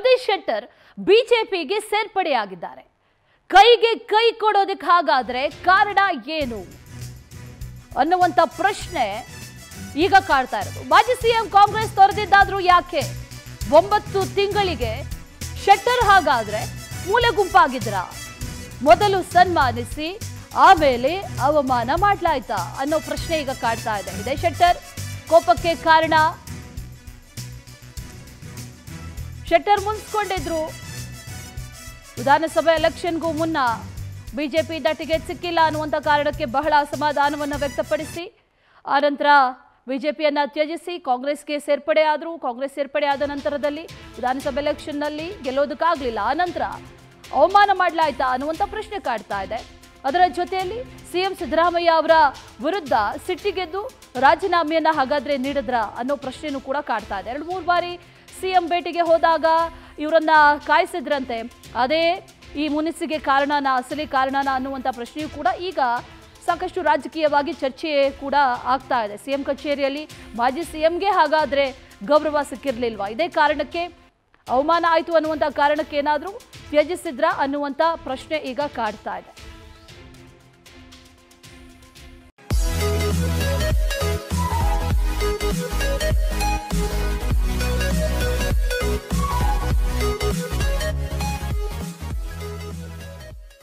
ಜಗದೀಶ್ ಶೆಟ್ಟರ್ ಬಿಜೆಪಿಗೆ ಸೇರ್ಪಡೆಯಾಗಿದ್ದಾರೆ ಕೈಗೆ ಕೈ ಕೊಡೋದಕ್ಕೆ ಹಾಗಾದ್ರೆ ಕಾರಣ ಏನು ಅನ್ನುವಂಥ ಪ್ರಶ್ನೆ ಈಗ ಕಾಡ್ತಾ ಇರೋದು ಮಾಜಿ ಸಿಎಂ ಕಾಂಗ್ರೆಸ್ ತೊರೆದಿದ್ದಾದ್ರೂ ಯಾಕೆ ಒಂಬತ್ತು ತಿಂಗಳಿಗೆ ಶೆಟ್ಟರ್ ಹಾಗಾದ್ರೆ ಮೂಲೆ ಗುಂಪಾಗಿದ್ರ ಮೊದಲು ಸನ್ಮಾನಿಸಿ ಆಮೇಲೆ ಅವಮಾನ ಮಾಡ್ಲಾಯ್ತಾ ಅನ್ನೋ ಪ್ರಶ್ನೆ ಈಗ ಕಾಡ್ತಾ ಇದೆ ಇದೇ ಶೆಟ್ಟರ್ ಕೋಪಕ್ಕೆ ಕಾರಣ ಶೆಟ್ಟರ್ ಮುನ್ಸ್ಕೊಂಡಿದ್ರು ವಿಧಾನಸಭೆ ಎಲೆಕ್ಷನ್ಗೂ ಮುನ್ನ ಬಿಜೆಪಿಯಿಂದ ಟಿಕೆಟ್ ಸಿಕ್ಕಿಲ್ಲ ಅನ್ನುವಂಥ ಕಾರಣಕ್ಕೆ ಬಹಳ ಅಸಮಾಧಾನವನ್ನು ವ್ಯಕ್ತಪಡಿಸಿ ಆನಂತರ ಬಿಜೆಪಿಯನ್ನ ತ್ಯಜಿಸಿ ಕಾಂಗ್ರೆಸ್ಗೆ ಸೇರ್ಪಡೆ ಆದರು ಕಾಂಗ್ರೆಸ್ ಸೇರ್ಪಡೆ ಆದ ನಂತರದಲ್ಲಿ ವಿಧಾನಸಭೆ ಎಲೆಕ್ಷನ್ನಲ್ಲಿ ಗೆಲ್ಲೋದಕ್ಕಾಗಲಿಲ್ಲ ಆನಂತರ ಅವಮಾನ ಮಾಡಲಾಯ್ತಾ ಅನ್ನುವಂಥ ಪ್ರಶ್ನೆ ಕಾಡ್ತಾ ಇದೆ ಅದರ ಜೊತೆಯಲ್ಲಿ ಸಿಎಂ ಸಿದ್ದರಾಮಯ್ಯ ಅವರ ವಿರುದ್ಧ ಸಿಟ್ಟಿಗೆದ್ದು ರಾಜೀನಾಮೆಯನ್ನ ಹಾಗಾದ್ರೆ ನೀಡಿದ್ರ ಅನ್ನೋ ಪ್ರಶ್ನೆನೂ ಕೂಡ ಕಾಡ್ತಾ ಇದೆ ಎರಡು ಮೂರು ಬಾರಿ ಸಿಎಂ ಭೇಟಿಗೆ ಹೋದಾಗ ಇವರನ್ನ ಕಾಯಿಸಿದ್ರಂತೆ ಅದೇ ಈ ಮುನಿಸಿಗೆ ಕಾರಣನ ಅಸಲಿ ಕಾರಣನ ಅನ್ನುವಂಥ ಪ್ರಶ್ನೆಯೂ ಕೂಡ ಈಗ ಸಾಕಷ್ಟು ರಾಜಕೀಯವಾಗಿ ಚರ್ಚೆ ಕೂಡ ಆಗ್ತಾ ಇದೆ ಸಿಎಂ ಕಚೇರಿಯಲ್ಲಿ ಮಾಜಿ ಸಿಎಂಗೆ ಹಾಗಾದ್ರೆ ಗೌರವ ಸಿಕ್ಕಿರ್ಲಿಲ್ವಾ ಇದೇ ಕಾರಣಕ್ಕೆ ಅವಮಾನ ಆಯಿತು ಅನ್ನುವಂಥ ಕಾರಣಕ್ಕೆ ಏನಾದರೂ ತ್ಯಜಿಸಿದ್ರ ಅನ್ನುವಂಥ ಪ್ರಶ್ನೆ ಈಗ ಕಾಡ್ತಾ ಇದೆ